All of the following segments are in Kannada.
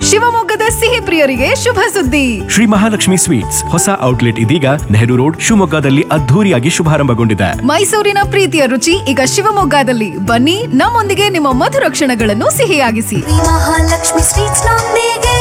ಶಿವಮೊಗ್ಗದ ಸಿಹಿ ಪ್ರಿಯರಿಗೆ ಶುಭ ಸುದ್ದಿ ಶ್ರೀ ಮಹಾಲಕ್ಷ್ಮಿ ಸ್ವೀಟ್ಸ್ ಹೊಸ ಔಟ್ಲೆಟ್ ಇದೀಗ ನೆಹರು ರೋಡ್ ಶಿವಮೊಗ್ಗದಲ್ಲಿ ಅದ್ಧೂರಿಯಾಗಿ ಶುಭಾರಂಭಗೊಂಡಿದೆ ಮೈಸೂರಿನ ಪ್ರೀತಿಯ ರುಚಿ ಈಗ ಶಿವಮೊಗ್ಗದಲ್ಲಿ ಬನ್ನಿ ನಮ್ಮೊಂದಿಗೆ ನಿಮ್ಮ ಮಧುರ ಕ್ಷಣಗಳನ್ನು ಸಿಹಿಯಾಗಿಸಿ ಮಹಾಲಕ್ಷ್ಮಿ ಸ್ವೀಟ್ಸ್ ನೊಂದಿಗೆ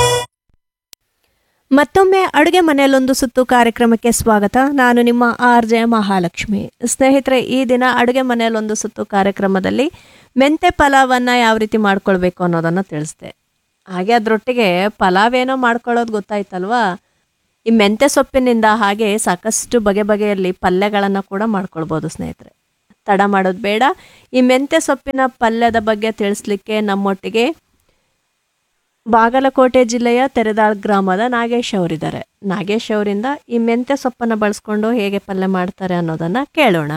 ಮತ್ತೊಮ್ಮೆ ಅಡುಗೆ ಮನೆಯಲ್ಲೊಂದು ಸುತ್ತು ಕಾರ್ಯಕ್ರಮಕ್ಕೆ ಸ್ವಾಗತ ನಾನು ನಿಮ್ಮ ಆರ್ ಜೆ ಮಹಾಲಕ್ಷ್ಮಿ ಸ್ನೇಹಿತರೆ ಈ ದಿನ ಅಡುಗೆ ಮನೆಯಲ್ಲೊಂದು ಸುತ್ತು ಕಾರ್ಯಕ್ರಮದಲ್ಲಿ ಮೆಂತೆ ಪಲಾವನ್ನು ಯಾವ ರೀತಿ ಮಾಡ್ಕೊಳ್ಬೇಕು ಅನ್ನೋದನ್ನು ತಿಳಿಸ್ದೆ ಹಾಗೆ ಅದರೊಟ್ಟಿಗೆ ಪಲಾವ್ ಏನೋ ಮಾಡ್ಕೊಳ್ಳೋದು ಗೊತ್ತಾಯ್ತಲ್ವಾ ಈ ಮೆಂತೆ ಸೊಪ್ಪಿನಿಂದ ಹಾಗೆ ಸಾಕಷ್ಟು ಬಗೆ ಬಗೆಯಲ್ಲಿ ಪಲ್ಯಗಳನ್ನು ಕೂಡ ಮಾಡ್ಕೊಳ್ಬೋದು ಸ್ನೇಹಿತರೆ ತಡ ಮಾಡೋದು ಬೇಡ ಈ ಮೆಂತೆ ಸೊಪ್ಪಿನ ಪಲ್ಯದ ಬಗ್ಗೆ ತಿಳಿಸ್ಲಿಕ್ಕೆ ನಮ್ಮೊಟ್ಟಿಗೆ ಬಾಗಲಕೋಟೆ ಜಿಲ್ಲೆಯ ತೆರೆದಾಳ್ ಗ್ರಾಮದ ನಾಗೇಶ್ ಅವರಿದ್ದಾರೆ ನಾಗೇಶ್ ಅವರಿಂದ ಈ ಮೆಂತ್ಯ ಸೊಪ್ಪನ್ನು ಬಳಸ್ಕೊಂಡು ಹೇಗೆ ಪಲ್ಯ ಮಾಡ್ತಾರೆ ಅನ್ನೋದನ್ನ ಕೇಳೋಣ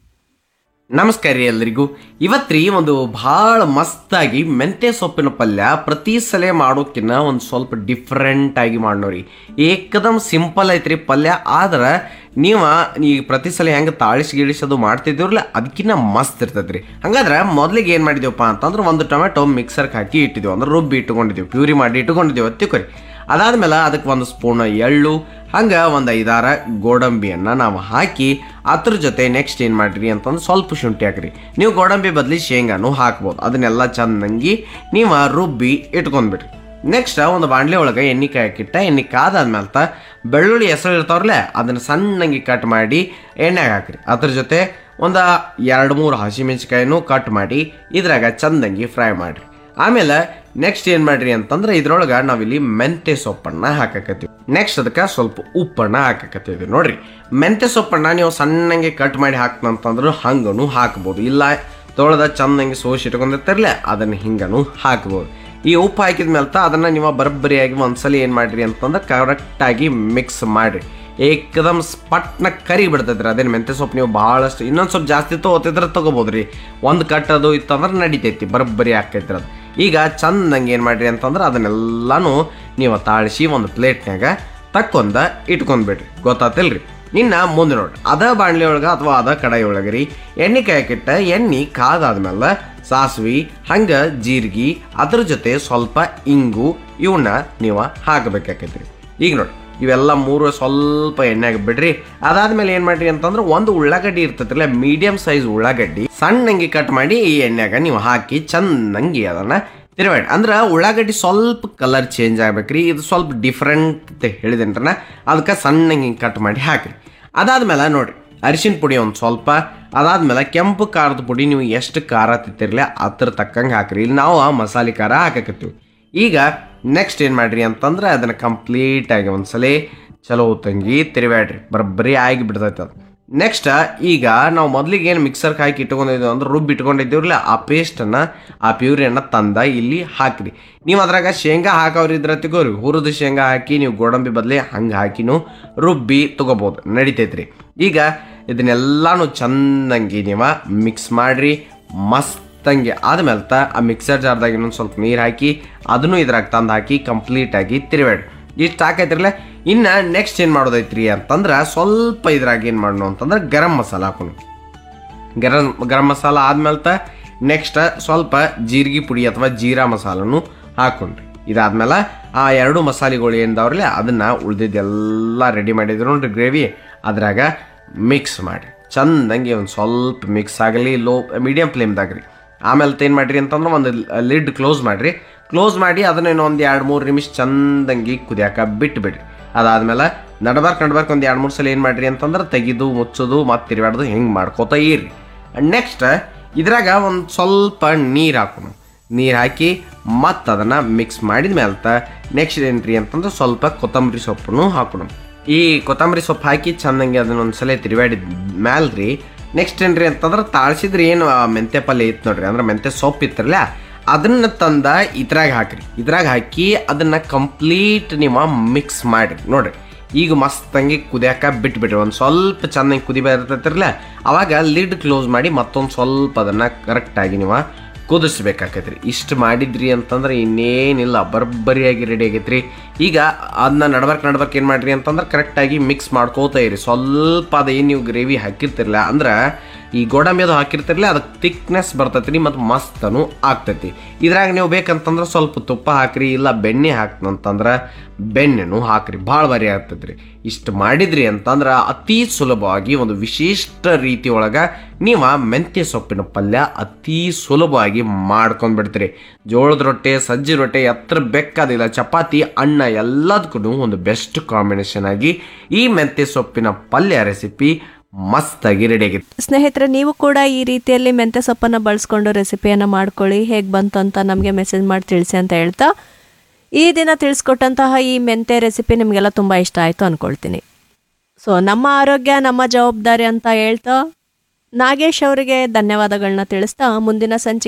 ನಮಸ್ಕಾರ ರೀ ಎಲ್ಲರಿಗೂ ಇವತ್ತ್ರಿ ಒಂದು ಭಾಳ ಮಸ್ತಾಗಿ ಮೆಂತ್ಯ ಸೊಪ್ಪಿನ ಪಲ್ಯ ಪ್ರತಿ ಸಲ ಮಾಡೋಕ್ಕಿನ್ನ ಒಂದು ಸ್ವಲ್ಪ ಡಿಫ್ರೆಂಟ್ ಆಗಿ ಮಾಡೋರಿ ಏಕದಮ್ ಸಿಂಪಲ್ ಐತ್ರಿ ಪಲ್ಯ ಆದ್ರೆ ನೀವು ಈ ಪ್ರತಿ ಸಲ ಹೆಂಗೆ ತಾಳಿಸಿ ಗಿಳಿಸೋದು ಮಾಡ್ತಿದ್ದೀರಲ್ಲ ಅದಕ್ಕಿಂತ ಮಸ್ತ್ ಇರ್ತೈತ್ರಿ ಹಂಗಾದ್ರೆ ಮೊದಲಿಗೆ ಏನು ಮಾಡಿದೀವಪ್ಪ ಅಂತಂದ್ರೆ ಒಂದು ಟೊಮೆಟೊ ಮಿಕ್ಸರ್ಗೆ ಹಾಕಿ ಇಟ್ಟಿದ್ದೀವಿ ಅಂದ್ರೆ ರುಬ್ಬಿ ಇಟ್ಕೊಂಡಿದ್ದೀವಿ ಪ್ಯೂರಿ ಮಾಡಿ ಇಟ್ಕೊಂಡಿದ್ದೀವಿ ತಿಳ್ಕೊರಿ ಅದಾದ್ಮೇಲೆ ಅದಕ್ಕೆ ಒಂದು ಸ್ಪೂನ್ ಎಳ್ಳು ಹಂಗೆ ಒಂದು ಐದಾರ ಗೋಡಂಬಿಯನ್ನು ನಾವು ಹಾಕಿ ಅದ್ರ ಜೊತೆ ನೆಕ್ಸ್ಟ್ ಏನು ಮಾಡಿರಿ ಅಂತಂದ್ರೆ ಸ್ವಲ್ಪ ಶುಂಠಿ ಹಾಕ್ರಿ ನೀವು ಗೋಡಂಬಿ ಬದಲಿ ಶೇಂಗಾನು ಹಾಕ್ಬೋದು ಅದನ್ನೆಲ್ಲ ಚೆನ್ನಾಗಿ ನೀವು ರುಬ್ಬಿ ಇಟ್ಕೊಂಡ್ಬಿಡ್ರಿ ನೆಕ್ಸ್ಟ್ ಒಂದು ಬಾಣಲೆ ಒಳಗೆ ಎಣ್ಣೆ ಹಾಕಿಟ್ಟ ಎಣ್ಣೆ ಕಾದಾದ್ಮೇಲೆ ತ ಬೆಳ್ಳುಳ್ಳಿ ಹೆಸರು ಇರ್ತಾವ್ರಲ್ಲ ಅದನ್ನು ಸಣ್ಣಂಗೆ ಕಟ್ ಮಾಡಿ ಎಣ್ಣೆಗೆ ಹಾಕ್ರಿ ಅದ್ರ ಜೊತೆ ಒಂದು ಎರಡು ಮೂರು ಹಸಿಮೆಣ್ಸಿಕಾಯಿನೂ ಕಟ್ ಮಾಡಿ ಇದ್ರಾಗ ಚಂದಂಗಿ ಫ್ರೈ ಮಾಡಿರಿ ಆಮೇಲೆ ನೆಕ್ಸ್ಟ್ ಏನು ಮಾಡ್ರಿ ಅಂತಂದ್ರೆ ಇದ್ರೊಳಗೆ ನಾವಿಲ್ಲಿ ಮೆಂತೆ ಸೊಪ್ಪನ್ನ ಹಾಕಕತ್ತೀವಿ ನೆಕ್ಸ್ಟ್ ಅದಕ್ಕೆ ಸ್ವಲ್ಪ ಉಪ್ಪನ್ನ ಹಾಕಕತ್ತೀವಿ ನೋಡ್ರಿ ಮೆಂತೆ ಸೊಪ್ಪನ್ನ ನೀವು ಸಣ್ಣಂಗೆ ಕಟ್ ಮಾಡಿ ಹಾಕ್ತಂತಂದ್ರೆ ಹಂಗನು ಹಾಕ್ಬೋದು ಇಲ್ಲ ತೊಳೆದ ಚಂದಂಗೆ ಸೋಸಿ ಇಟ್ಕೊಂಡಿರ್ತಿರ್ಲೆ ಅದನ್ನು ಹಿಂಗನು ಹಾಕ್ಬೋದು ಈ ಉಪ್ಪು ಹಾಕಿದ ಮೇಲೆ ಅದನ್ನು ನೀವು ಬರಬ್ಬರಿಯಾಗಿ ಒಂದ್ಸಲ ಏನು ಮಾಡ್ರಿ ಅಂತಂದ್ರೆ ಕರೆಕ್ಟಾಗಿ ಮಿಕ್ಸ್ ಮಾಡಿರಿ ಏಕದಮ್ ಸ್ಪಟ್ನ ಕರಿ ಬಿಡ್ತೈತ್ರಿ ಅದೇನು ಮೆಂತ್ಯ ಸೊಪ್ಪು ನೀವು ಭಾಳಷ್ಟು ಇನ್ನೊಂದು ಸ್ವಲ್ಪ ಜಾಸ್ತಿ ತೊಗೋತಿದ್ರೆ ತೊಗೋಬೋದು ರೀ ಒಂದು ಕಟ್ ಅದು ಇತ್ತಂದ್ರೆ ನಡಿತೈತಿ ಬರಬ್ಬರಿ ಆಕೈತ್ರಿ ಅದು ಈಗ ಚಂದಂಗೆ ಏನು ಮಾಡ್ರಿ ಅಂತಂದ್ರೆ ಅದನ್ನೆಲ್ಲನೂ ನೀವು ತಾಳಿಸಿ ಒಂದು ಪ್ಲೇಟ್ನಾಗ ತಕ್ಕೊಂದ ಇಟ್ಕೊಂಡ್ಬಿಡ್ರಿ ಗೊತ್ತಾತಿಲ್ರಿ ಇನ್ನು ಮುಂದೆ ನೋಡ್ರಿ ಅದ ಬಾಣಲಿ ಒಳಗೆ ಅಥವಾ ಅದ ಕಡಾಯಿ ಒಳಗೆ ರೀ ಎಣ್ಣೆ ಕಾಯಕ್ಕಿಟ್ಟ ಎಣ್ಣೆ ಕಾದಾದ್ಮೇಲೆ ಸಾಸ್ವಿ ಹಂಗೆ ಜೀರಿಗೆ ಅದ್ರ ಜೊತೆ ಸ್ವಲ್ಪ ಇಂಗು ಇವನ್ನ ನೀವು ಹಾಕಬೇಕಾಕೈತ್ರಿ ಈಗ ನೋಡಿ ಇವೆಲ್ಲ ಮೂರು ಸ್ವಲ್ಪ ಎಣ್ಣೆಗೆ ಬಿಡ್ರಿ ಅದಾದ್ಮೇಲೆ ಏನು ಮಾಡ್ರಿ ಅಂತಂದ್ರೆ ಒಂದು ಉಳ್ಳಾಗಡ್ಡಿ ಇರ್ತೈತಿಲ್ಲ ಮೀಡಿಯಂ ಸೈಜ್ ಉಳ್ಳಾಗಡ್ಡಿ ಸಣ್ಣಂಗಿ ಕಟ್ ಮಾಡಿ ಈ ಎಣ್ಣೆಗೆ ನೀವು ಹಾಕಿ ಚಂದಂಗಿ ಅದನ್ನ ತಿರುವಾಡಿ ಅಂದ್ರೆ ಉಳ್ಳಾಗಡ್ಡಿ ಸ್ವಲ್ಪ ಕಲರ್ ಚೇಂಜ್ ಆಗ್ಬೇಕ್ರಿ ಇದು ಸ್ವಲ್ಪ ಡಿಫ್ರೆಂಟ್ ಅಂತ ಹೇಳಿದೇನ್ರನ ಅದಕ್ಕೆ ಸಣ್ಣಂಗೆ ಕಟ್ ಮಾಡಿ ಹಾಕ್ರಿ ಅದಾದ್ಮೇಲೆ ನೋಡ್ರಿ ಅರಿಶಿನ ಪುಡಿ ಒಂದು ಸ್ವಲ್ಪ ಅದಾದ್ಮೇಲೆ ಕೆಂಪು ಖಾರದ ಪುಡಿ ನೀವು ಎಷ್ಟು ಖಾರ ತಿಂತಿರ್ಲಿ ಅದ್ರ ತಕ್ಕಂಗೆ ಹಾಕ್ರಿ ಇಲ್ಲಿ ನಾವು ಆ ಮಸಾಲೆ ಖಾರ ಹಾಕಕತ್ತೀವಿ ಈಗ ನೆಕ್ಸ್ಟ್ ಏನು ಮಾಡ್ರಿ ಅಂತಂದ್ರೆ ಅದನ್ನು ಕಂಪ್ಲೀಟಾಗಿ ಒಂದ್ಸಲ ಚಲೋ ತಂಗಿ ತಿರುವಾಡ್ರಿ ಬರಬ್ಬರಿ ಆಗಿ ಬಿಡ್ತೈತೆ ಅದು ನೆಕ್ಸ್ಟ್ ಈಗ ನಾವು ಮೊದಲಿಗೆ ಏನು ಮಿಕ್ಸರ್ಗೆ ಹಾಕಿ ಇಟ್ಕೊಂಡಿದ್ದೀವಿ ಅಂದ್ರೆ ರುಬ್ಬಿ ಇಟ್ಕೊಂಡಿದ್ದೀವ್ರಲ್ಲ ಆ ಪೇಸ್ಟನ್ನು ಆ ಪ್ಯೂರಿಯನ್ನು ತಂದ ಇಲ್ಲಿ ಹಾಕ್ರಿ ನೀವು ಅದ್ರಾಗ ಶೇಂಗಾ ಹಾಕೋರಿದ್ರೆ ತಗೋರಿ ಹುರಿದು ಶೇಂಗಾ ಹಾಕಿ ನೀವು ಗೋಡಂಬಿ ಬದಲಿ ಹಂಗೆ ಹಾಕಿನೂ ರುಬ್ಬಿ ತಗೋಬೋದು ನಡಿತೈತ್ರಿ ಈಗ ಇದನ್ನೆಲ್ಲಾನು ಚಂದಂಗಿ ನೀವು ಮಿಕ್ಸ್ ಮಾಡಿರಿ ಮಸ್ತಂಗೆ ಆದ್ಮೇಲೆ ತ ಆ ಮಿಕ್ಸರ್ ಜಾರ್ದಾಗ ಇನ್ನೊಂದು ಸ್ವಲ್ಪ ನೀರು ಹಾಕಿ ಅದನ್ನು ಇದ್ರಾಗ ತಂದು ಹಾಕಿ ಕಂಪ್ಲೀಟಾಗಿ ತಿರುವಾಡಿ ಇಷ್ಟು ಹಾಕೈತಿರಲ್ಲ ಇನ್ನು ನೆಕ್ಸ್ಟ್ ಏನು ಮಾಡೋದೈತ್ರಿ ಅಂತಂದ್ರೆ ಸ್ವಲ್ಪ ಇದ್ರಾಗ ಏನು ಮಾಡೋಣ ಅಂತಂದ್ರೆ ಗರಂ ಮಸಾಲ ಹಾಕೋಣ ಗರಂ ಗರಂ ಮಸಾಲ ಆದ್ಮೇಲೆ ತ ನೆಕ್ಸ್ಟ್ ಸ್ವಲ್ಪ ಜೀರಿಗೆ ಪುಡಿ ಅಥವಾ ಜೀರಾ ಮಸಾಲನು ಹಾಕೊಂಡ್ರಿ ಇದಾದ್ಮೇಲೆ ಆ ಎರಡು ಮಸಾಲೆಗಳು ಏನಿದಾವ್ರಲ್ಲ ಅದನ್ನ ಉಳ್ದಿದ್ದೆಲ್ಲ ರೆಡಿ ಮಾಡಿದ್ರು ನೋಡ್ರಿ ಗ್ರೇವಿ ಅದ್ರಾಗ ಮಿಕ್ಸ್ ಮಾಡಿ ಚಂದಂಗೆ ಒಂದು ಸ್ವಲ್ಪ ಮಿಕ್ಸ್ ಆಗಲಿ ಲೋ ಮೀಡಿಯಂ ಫ್ಲೇಮ್ದಾಗ ರೀ ಆಮೇಲೆ ಏನು ಮಾಡಿರಿ ಅಂತಂದ್ರೆ ಒಂದು ಲಿಡ್ ಕ್ಲೋಸ್ ಮಾಡಿರಿ ಕ್ಲೋಸ್ ಮಾಡಿ ಅದನ್ನ ಒಂದು ಎರಡು ಮೂರು ನಿಮಿಷ ಚಂದಂಗಿ ಕುದಿಯಾಕ ಬಿಟ್ಬಿಡ್ರಿ ಅದಾದ್ಮೇಲೆ ನಡ್ಬಾರ್ಕ್ ನಡ್ಬಾರ್ಕ್ ಒಂದು ಎರಡು ಮೂರು ಸಲ ಏನು ಮಾಡಿರಿ ಅಂತಂದ್ರೆ ತೆಗಿದು ಮುಚ್ಚೋದು ಮತ್ತು ತಿರುಗಾಡೋದು ಹಿಂಗೆ ಮಾಡ್ಕೋತಾ ಇರ್ರಿ ನೆಕ್ಸ್ಟ್ ಇದ್ರಾಗ ಒಂದು ಸ್ವಲ್ಪ ನೀರು ಹಾಕೋಣ ನೀರು ಹಾಕಿ ಮತ್ತು ಅದನ್ನು ಮಿಕ್ಸ್ ಮಾಡಿದ ಮೇಲೆ ನೆಕ್ಸ್ಟ್ ಏನ್ರಿ ಅಂತಂದ್ರೆ ಸ್ವಲ್ಪ ಕೊತ್ತಂಬರಿ ಸೊಪ್ಪನ್ನು ಹಾಕೋಣ ಈ ಕೊತ್ತಂಬರಿ ಸೊಪ್ಪು ಹಾಕಿ ಚಂದಂಗೆ ಅದನ್ನ ಒಂದ್ಸಲ ತಿರುವಾಡಿದ ಮ್ಯಾಲೆ ರೀ ನೆಕ್ಸ್ಟ್ ಏನ್ರಿ ಅಂತಂದ್ರೆ ತಾಳ್ಸಿದ್ರೆ ಏನು ಆ ಮೆಂತ್ಯ ಪಲ್ಯ ಇತ್ತು ನೋಡ್ರಿ ಅಂದ್ರೆ ಮೆಂತ್ಯ ಸೊಪ್ಪು ಇತ್ತರಲ್ಲ ಅದನ್ನ ತಂದ ಇದ್ರಾಗ ಹಾಕ್ರಿ ಇದ್ರಾಗ ಹಾಕಿ ಅದನ್ನ ಕಂಪ್ಲೀಟ್ ನೀವು ಮಿಕ್ಸ್ ಮಾಡಿರಿ ನೋಡ್ರಿ ಈಗ ಮಸ್ತಂಗಿ ಕುದಿಯಾಕ ಬಿಟ್ಬಿಟ್ರಿ ಒಂದು ಸ್ವಲ್ಪ ಚೆನ್ನಾಗಿ ಕುದಿ ಬರ್ತೈತಿರಲ್ಲ ಅವಾಗ ಲಿಡ್ ಕ್ಲೋಸ್ ಮಾಡಿ ಮತ್ತೊಂದು ಸ್ವಲ್ಪ ಅದನ್ನು ಕರೆಕ್ಟಾಗಿ ನೀವು ಕುದಿಸ್ಬೇಕಾಕೈತ್ರಿ ಇಷ್ಟು ಮಾಡಿದ್ರಿ ಅಂತಂದ್ರೆ ಇನ್ನೇನಿಲ್ಲ ಬರ್ಬರಿಯಾಗಿ ರೆಡಿ ಆಗೈತ್ರಿ ಈಗ ಅದನ್ನ ನಡ್ಬರ್ಕ್ ನಡ್ಬರ್ಕ್ ಏನು ಮಾಡ್ರಿ ಅಂತಂದ್ರೆ ಕರೆಕ್ಟಾಗಿ ಮಿಕ್ಸ್ ಮಾಡ್ಕೋತಾ ಇರಿ ಸ್ವಲ್ಪ ಅದು ಏನು ನೀವು ಗ್ರೇವಿ ಹಾಕಿರ್ತಿರಲ್ಲ ಅಂದ್ರೆ ಈ ಗೋಡಂಬಿ ಅದು ಹಾಕಿರ್ತಿರ್ಲಿ ಅದಕ್ಕೆ ಥಿಕ್ನೆಸ್ ಬರ್ತೈತಿ ರೀ ಮತ್ತು ಮಸ್ತನು ಆಗ್ತೈತಿ ಇದ್ರಾಗ ನೀವು ಬೇಕಂತಂದ್ರೆ ಸ್ವಲ್ಪ ತುಪ್ಪ ಹಾಕ್ರಿ ಇಲ್ಲ ಬೆಣ್ಣೆ ಹಾಕ್ತಂತಂದ್ರೆ ಬೆಣ್ಣೆನೂ ಹಾಕ್ರಿ ಭಾಳ ಭಾರಿ ಆಗ್ತೈತಿ ರೀ ಇಷ್ಟು ಮಾಡಿದ್ರಿ ಅಂತಂದ್ರೆ ಅತಿ ಸುಲಭವಾಗಿ ಒಂದು ವಿಶಿಷ್ಟ ರೀತಿ ಒಳಗೆ ನೀವು ಮೆಂತ್ಯ ಸೊಪ್ಪಿನ ಪಲ್ಯ ಅತಿ ಸುಲಭವಾಗಿ ಮಾಡ್ಕೊಂಡ್ಬಿಡ್ತೀರಿ ಜೋಳದ ರೊಟ್ಟೆ ಸಜ್ಜಿ ರೊಟ್ಟೆ ಎತ್ತರ ಬೇಕಾದಿಲ್ಲ ಚಪಾತಿ ಅನ್ನ ಎಲ್ಲದಕ್ಕೂ ಒಂದು ಬೆಸ್ಟ್ ಕಾಂಬಿನೇಷನ್ ಆಗಿ ಈ ಮೆಂತ್ಯ ಸೊಪ್ಪಿನ ಪಲ್ಯ ರೆಸಿಪಿ ಮಸ್ತಾಗಿ ರೆಡಿ ಆಗಿತ್ತು ಸ್ನೇಹಿತರೆ ನೀವು ಕೂಡ ಈ ರೀತಿಯಲ್ಲಿ ಮೆಂತ್ಯ ಸೊಪ್ಪನ್ನು ಬಳಸ್ಕೊಂಡು ರೆಸಿಪಿಯನ್ನು ಮಾಡ್ಕೊಳ್ಳಿ ಹೇಗೆ ಬಂತು ಅಂತ ನಮಗೆ ಮೆಸೇಜ್ ಮಾಡಿ ತಿಳಿಸಿ ಅಂತ ಹೇಳ್ತಾ ಈ ದಿನ ತಿಳಿಸ್ಕೊಟ್ಟಂತಹ ಈ ಮೆಂತ್ಯ ರೆಸಿಪಿ ನಿಮಗೆಲ್ಲ ತುಂಬ ಇಷ್ಟ ಆಯಿತು ಅಂದ್ಕೊಳ್ತೀನಿ ಸೊ ನಮ್ಮ ಆರೋಗ್ಯ ನಮ್ಮ ಜವಾಬ್ದಾರಿ ಅಂತ ಹೇಳ್ತಾ ನಾಗೇಶ್ ಅವರಿಗೆ ಧನ್ಯವಾದಗಳನ್ನ ತಿಳಿಸ್ತಾ ಮುಂದಿನ ಸಂಚಿಕೆ